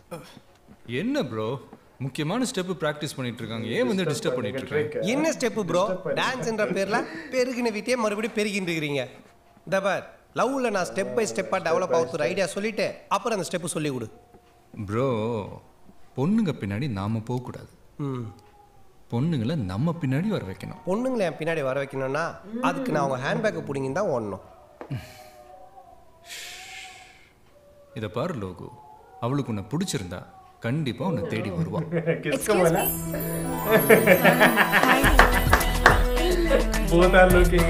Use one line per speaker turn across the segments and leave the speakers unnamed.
என்ன ப்ரோ முக்கியமான step practice பண்ணிட்டு இருக்காங்க ஏன் வந்து டிஸ்டர்ப் பண்ணிட்டு இருக்காங்க
என்ன ஸ்டெப்பு ப்ரோ டான்ஸ்ன்ற பேர்ல பெருகின வீட்டையே மறுபடியும் பெருகின்னு இருக்கிறீங்க இந்த பார் லவ்ல நான் ஸ்டெப் பை ஸ்டெப்பாக டெவலப் ஆகுற ஐடியா சொல்லிட்டு அப்புறம் அந்த ஸ்டெப்பு சொல்லி கொடு
ப்ரோ பொண்ணுங்க பின்னாடி நாம போக கூடாது
ம்
பொண்ணுங்களை நம்ம பின்னாடி வர வைக்கணும்
பொண்ணுங்களை என் பின்னாடி வர வைக்கணும்னா அதுக்கு நான் அவங்க ஹேண்ட்பேக்கை பிடிங்கன்னு தான் ஓடணும்
இதை பாரு லோகு அவளுக்கு உன்னை பிடிச்சிருந்தா கண்டிப்பா உன்னை தேடி வருவான்
किसको बोला both are looking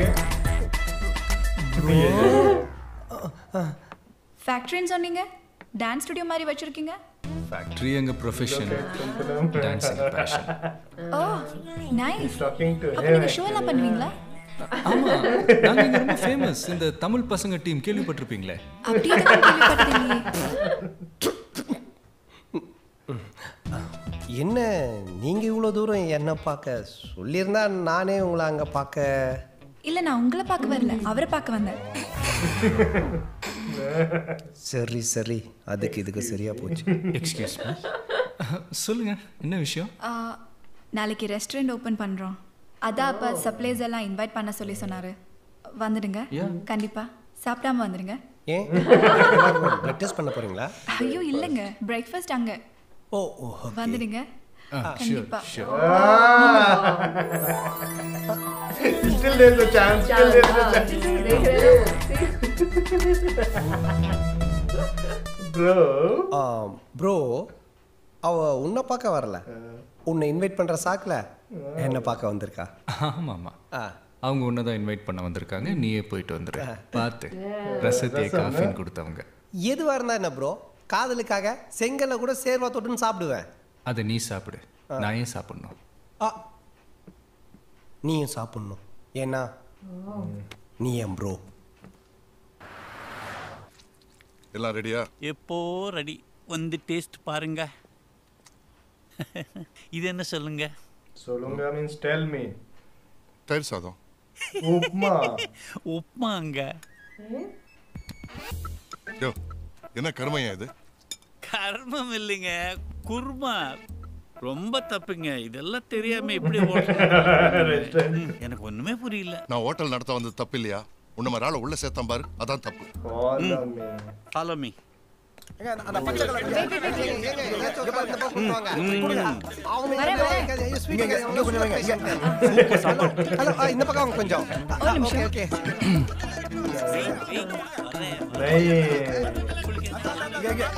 ஃபேக்ட்ரின்னு சொன்னீங்க டான்ஸ் ஸ்டுடியோ மாதிரி வச்சிருக்கீங்க
ஃபேக்ட்ரி எங்க profession dancing passion
oh nice
talking to
அப்ப நீங்க ஷோ எல்லாம் பண்ணுவீங்களா
ஆமா நாங்க இங்க ரொம்ப ஃபேமஸ் இந்த தமிழ் பசங்க டீம் கேள்விப்பட்டிருப்பீங்களே
அப்படி எதுவும் கேள்விப்பட்டதில்லையே
என்ன நீங்கள் இவ்வளோ தூரம் என்ன பார்க்க சொல்லியிருந்தா நானே உங்களை அங்கே பார்க்க
இல்ல நான் உங்களை பார்க்க வரல அவரை பார்க்க வந்தேன்
சரி சரி அதுக்கு இதுக்கு சரியா போச்சு
எக்ஸ்கியூஸ் சொல்லுங்க என்ன விஷயம்
ஆ, நாளைக்கு ரெஸ்டாரண்ட் ஓபன் பண்றோம் அதான் அப்ப சப்ளைஸ் எல்லாம் இன்வைட் பண்ண சொல்லி சொன்னாரு வந்துடுங்க கண்டிப்பா சாப்பிடாம வந்துடுங்க
ஏன் பிளட் டெஸ்ட் பண்ண போறீங்களா
ஐயோ இல்லைங்க பிரேக்ஃபாஸ்ட் அங்க
ஓ ஓ
வந்துடுங்க கண்டிப்பா
still there's a chance still there's a chance bro
bro அவ உன்னை பார்க்க வரல உன்னை இன்வைட் பண்ற சாக்குல என்ன பார்க்க வந்திருக்கா
ஆமா ஆமா
ஆ
அவங்க உன்னை தான் இன்வைட் பண்ண வந்திருக்காங்க நீயே போயிட்டு வந்துரு பார்த்து ரசத்தையே காஃபின்னு கொடுத்தவங்க
எதுவா இருந்தா என்ன ப்ரோ காதலுக்காக செங்கல்ல கூட சேர்வா தொட்டுன்னு சாப்பிடுவேன்
அதை நீ சாப்பிடு நான் ஏன் சாப்பிடணும்
ஆ நீயும் சாப்பிடணும் ஏன்னா நீ என் ப்ரோ
எல்லாம் ரெடியா
எப்போ ரெடி வந்து டேஸ்ட் பாருங்க இது என்ன சொல்லுங்க
solunga means tell me
தயிர் சாதம்
upma
உப்மாங்க
யோ என்ன கருமையா இது
கர்மம் இல்லைங்க குருமா ரொம்ப தப்புங்க இதெல்லாம் தெரியாம எப்படி ஓட்டுறது? ம், எனக்கு ஒண்ணுமே புரியல
நான் ஹோட்டல் நடத்த வந்தது தப்பு இல்லையா உன்ன மாதிரி ஆளை உள்ள சேர்த்தான் பாரு அதான் தப்பு
follow me
ஃபாலோ மீ
அந்த பச்சை கலர் இங்க பாரு, இந்த பக்கம் கொண்டு வாங்க. கொடுங்க. அவங்க இந்த பக்கம் இருக்காது. ஐயோ, sweet இருக்காது. இங்க கொஞ்சம் வைங்க. ஹலோ, ஆ, இந்த பக்கம் வாங்க கொஞ்சம் ஓகே ஓகே
नहीं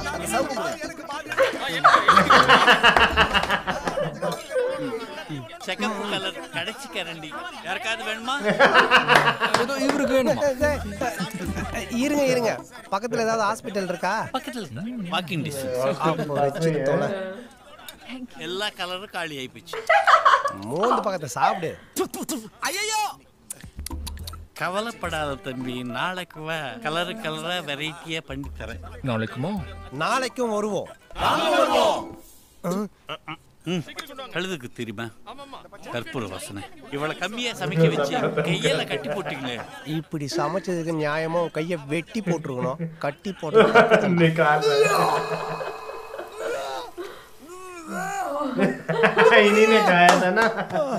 செகண்ட் கலர் கடைசி கரண்டி யாருக்காவது வேணுமா
ஏதோ இவருக்கு வேணுமா
இருங்க இருங்க பக்கத்துல ஏதாவது ஹாஸ்பிட்டல் இருக்கா
பக்கத்துல வாக்கிங் டிஸ்டன்ஸ்
அப்போ வச்சு தொலை
எல்லா கலரும் காலி ஆயிப்போச்சு
மூந்து பக்கத்தை சாப்பிடு
கவலைப்படாத தம்பி நாளைக்கு வா கலரு கலரா வெரைட்டியா பண்ணி தரேன்
நாளைக்குமா
நாளைக்கும் வருவோம்
ம், கழுதுக்கு தெரியுமா கற்பூர வாசனை இவ்வளவு கம்மியா சமைக்க வச்சு கையில கட்டி போட்டீங்களே
இப்படி சமைச்சதுக்கு நியாயமா உன் கையை வெட்டி போட்டுருக்கணும் கட்டி போட்டு
निकाल इन्हीं ने खाया था ना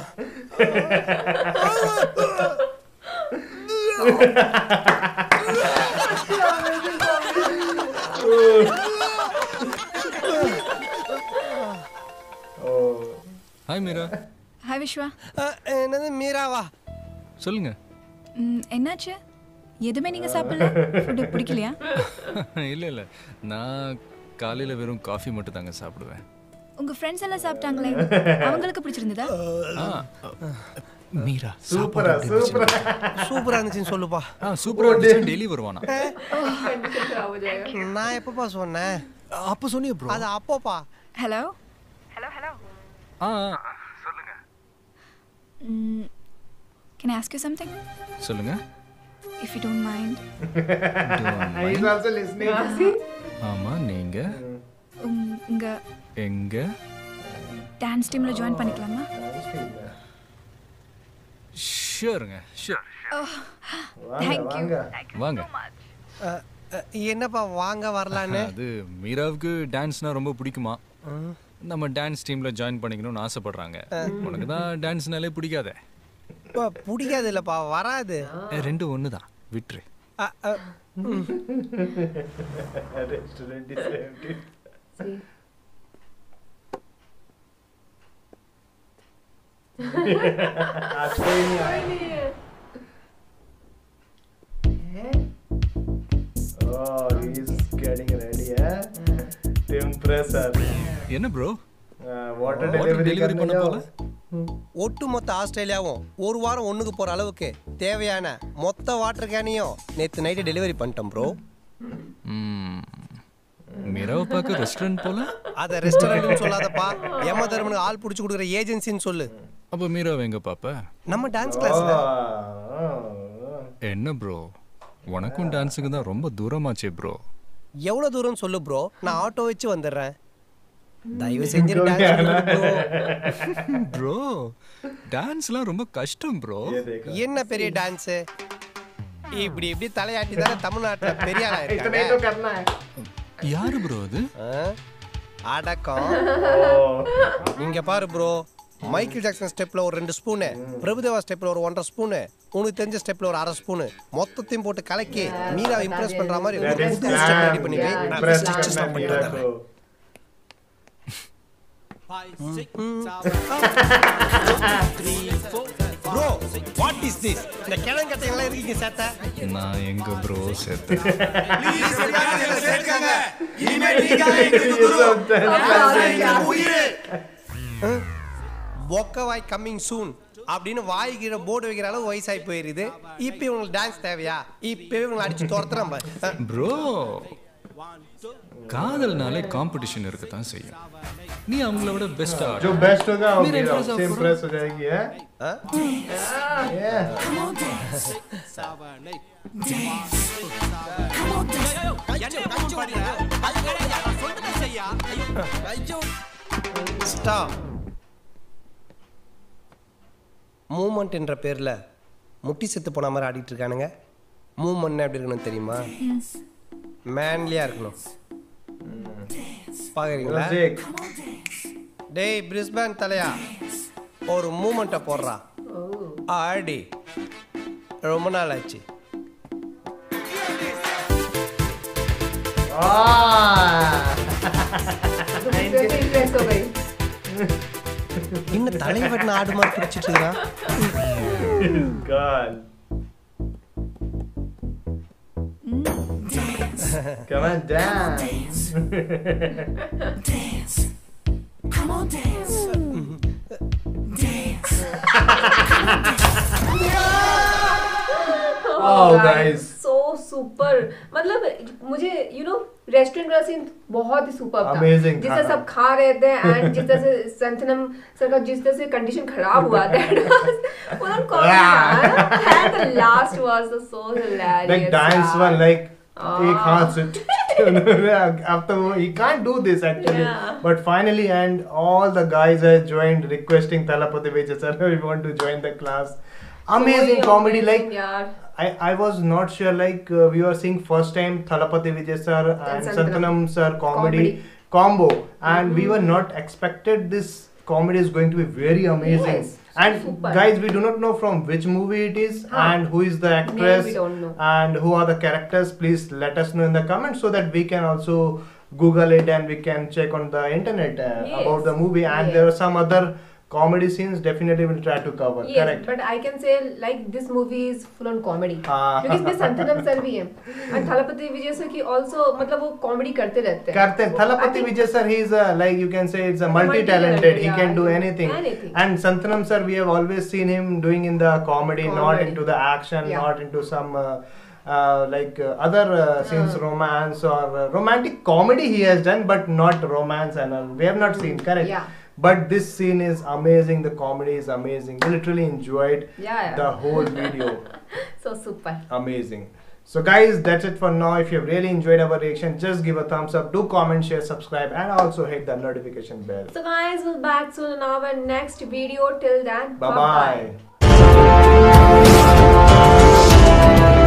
ஹாய் மீரா
ஹாய் விஸ்வா
என்னது மீராவா
சொல்லுங்க
ம், என்னாச்சு எதுவுமே நீங்க சாப்பிடல ஃபுட்டு பிடிக்கலையா
இல்ல இல்ல நான் காலையில வெறும் காஃபி மட்டும் தாங்க சாப்பிடுவேன்
உங்க ஃப்ரெண்ட்ஸ் எல்லாம் சாப்பிட்டாங்களே அவங்களுக்கு பிடிச்சிருந்ததா
ஆ, மீரா
சூப்பரா சூப்பரா
சூப்பரா இருந்துச்சுன்னு சொல்லுப்பா
ஆ சூப்பரா இருந்துச்சு டெய்லி வருவானா
நான் எப்பப்பா சொன்னேன்
அப்ப சொன்னிய ப்ரோ
அது அப்போப்பா
hello
ah
can I ask you something
சொல்லுங்க
if you don't mind
He's also listening.
ஆமா நீங்க
உம், உங்க
எங்க
டான்ஸ் டீம்ல ஜாயின் பண்ணிக்கலாமா
ஷூருங்க ஷூர்
தேங்க் யூ
வாங்க
அஹ், என்னப்பா வாங்க வரலான்னு
அது மீராவுக்கு டான்ஸ்னா ரொம்ப பிடிக்குமா நம்ம டான்ஸ் டீம்ல ஜாயின் பண்ணிக்கணும்னு ஆசைப்படுறாங்க உனக்கு தான் டான்ஸ்னாலே பிடிக்காதே
அப்பா, பிடிக்காது இல்லப்பா வராது
ஏ, ரெண்டும் ஒன்று தான் விட்டுரு
அஹ், அஹ்,
Restaurant is empty. आज कोई नहीं आया Oh, he's getting ready, eh? To impress her.
என்ன bro
Uh, water
Water
delivery
delivery
करने
பண்ண
जाओ.
போல?
ஒட்டுமொத்த ஆஸ்திரேலியாவும் ஒரு வாரம் ஒண்ணுக்கு போற அளவுக்கு தேவையான மொத்த வாட்டர் கேனையும் நேத்து நைட்டு டெலிவரி பண்ணிட்டோம் ப்ரோ
மீராவை பார்க்க ரெஸ்டாரண்ட் போல
அத ரெஸ்டாரண்ட்னு சொல்லாதப்பா யம தர்மனுக்கு ஆள் புடிச்சு கொடுக்குற ஏஜென்சின்னு சொல்லு
அப்போ மீராவை எங்க பாப்ப
நம்ம டான்ஸ் கிளாஸ்ல
Oh.
என்ன ப்ரோ உனக்கும் டான்ஸுக்கு தான் ரொம்ப தூரமாச்சே ப்ரோ
எவ்வளவு தூரம் சொல்லு ப்ரோ நான் ஆட்டோ வச்சு வந்துடுறேன் தயவு செஞ்சு டான்ஸ் ப்ரோ
ப்ரோ டான்ஸ்லாம் ரொம்ப கஷ்டம் ப்ரோ
ये देखो.
என்ன பெரிய டான்ஸ் இப்படி இப்படி தலையாட்டி தானே தமிழ்நாட்டுல பெரிய ஆளா
इतना
இருக்காங்க
ही तो करना है.
யாரு ப்ரோ அது
ஆ? அடக்கம்
Oh.
இங்க பாரு ப்ரோ மைக்கேல் ஜாக்சன் ஸ்டெப்ல ஒரு ரெண்டு ஸ்பூனு பிரபுதேவா ஸ்டெப்ல ஒரு ஒன்றரை ஸ்பூனு உனக்கு தெரிஞ்ச ஸ்டெப்ல ஒரு அரை ஸ்பூனு மொத்தத்தையும் போட்டு கலக்கி மீரா இம்ப்ரெஸ் பண்ற மாதிரி ஒரு
That is
புது ஸ்டெப் ரெடி
plan.
பண்ணி வை.
Yeah,
நான்
impress
stitch stop
பண்ண
பண்ணிட்டு
Mira
வந்துடுறேன்.
को.
ப்ரோ வாட் இஸ் திஸ் இந்த கிழங்கட்டை எல்லாம் இருக்கீங்க சேத்த
நான் எங்க ப்ரோ சேர்த்தேன்
ये सब
பொக்கவாய் கம்மிங் சூன் அப்படின்னு வாய் கீழே போர்டு வைக்கிற அளவு வயசாகி போயிருது இப்போ இவங்களுக்கு டான்ஸ் தேவையா இப்பவே இவங்களை அடிச்சு துரத்துறோம் பாரு. அஹ்,
ப்ரோ காதல்னாலே காம்படிஷன் இருக்க தான் செய்யும் நீ அவங்கள விட பெஸ்டா
जो बेस्ट होगा वो
मेरा
मेरा
impress
उससे
आप करो।
impress हो जाएगी है
அஹ்?
Yeah.
ஸ்டாப் மூமெண்ட் என்ற பேர்ல முட்டி செத்து போன மாதிரி ஆடிட்டு இருக்கானுங்க மூமெண்ட் எப்படி இருக்கணும் தெரியுமா மேன்லியா இருக்கணும் பாக்குறீங்களா
Music.
டேய் பிரிஸ்பேன் தலையா ஒரு மூமெண்ட்டை போடுறா ஆடி ரொம்ப நாள் ஆச்சு
Ah.
इम्प्रेस हो गई
இன்னும் தலைவன் ஆடு மாதிரி பிடிச்சிட்டு இருக்கான்
God. Come on, dance. Oh, guys.
So super मतलब मुझे यू नो रेस्टोरेंट का सीन बहुत ही सुपर था
Amazing
जिस
था,
तरह सब खा रहे थे एंड जिस तरह से संतनम सर का जिस तरह से कंडीशन खराब हुआ था उन्होंने comedy and the last was the so hilarious
like dance
यार.
one like
Ah.
एक हाथ से अब तो he can't do this actually
Yeah.
but finally and all the guys have joined requesting Talapati Vijay sir we want to join the class amazing
So
comedy
amazing,
like
यार
I, I was not sure like uh, we were seeing first time Thalapati Vijay sir and
Santanam.
Santanam sir comedy,
Comedy.
combo and we were not expected this comedy is going to be very amazing
Yes,
and
super.
guys we do not know from which movie it is
Huh.
and who is the actress
we don't know.
and who are the characters please let us know in the comments so that we can also google it and we can check on the internet uh,
Yes.
about the movie and
Yes.
there are some other comedy scenes definitely we'll try to cover
Yes,
correct
but I can say like this movie is full on comedy.
हाँ।
क्योंकि इसमें संतनम sir भी हैं and Thalapathy Vijay sir की also मतलब वो comedy करते रहते हैं.
Karten,
I
Thalapati
think-
Vijay sir, he is a, like you can say, it's a
multi-talented,
multi-talented. He
yeah,
can do
he-
anything.
anything.
And Santanam sir, we have always seen him doing in the comedy, not
Comedy.
into the action,
Yeah.
not into some uh, uh, like uh, other uh, scenes, romance or uh, romantic comedy he has done, but not romance and all. We have not seen, correct?
Yeah.
But this scene is amazing. The comedy is amazing. We literally enjoyed
Yeah, yeah.
the whole video.
So super.
amazing so guys that's it for now if you've really enjoyed our reaction just give a thumbs up do comment share subscribe and also hit the notification bell
So guys, we'll back soon in our next video. Till then,
bye bye
bye-bye.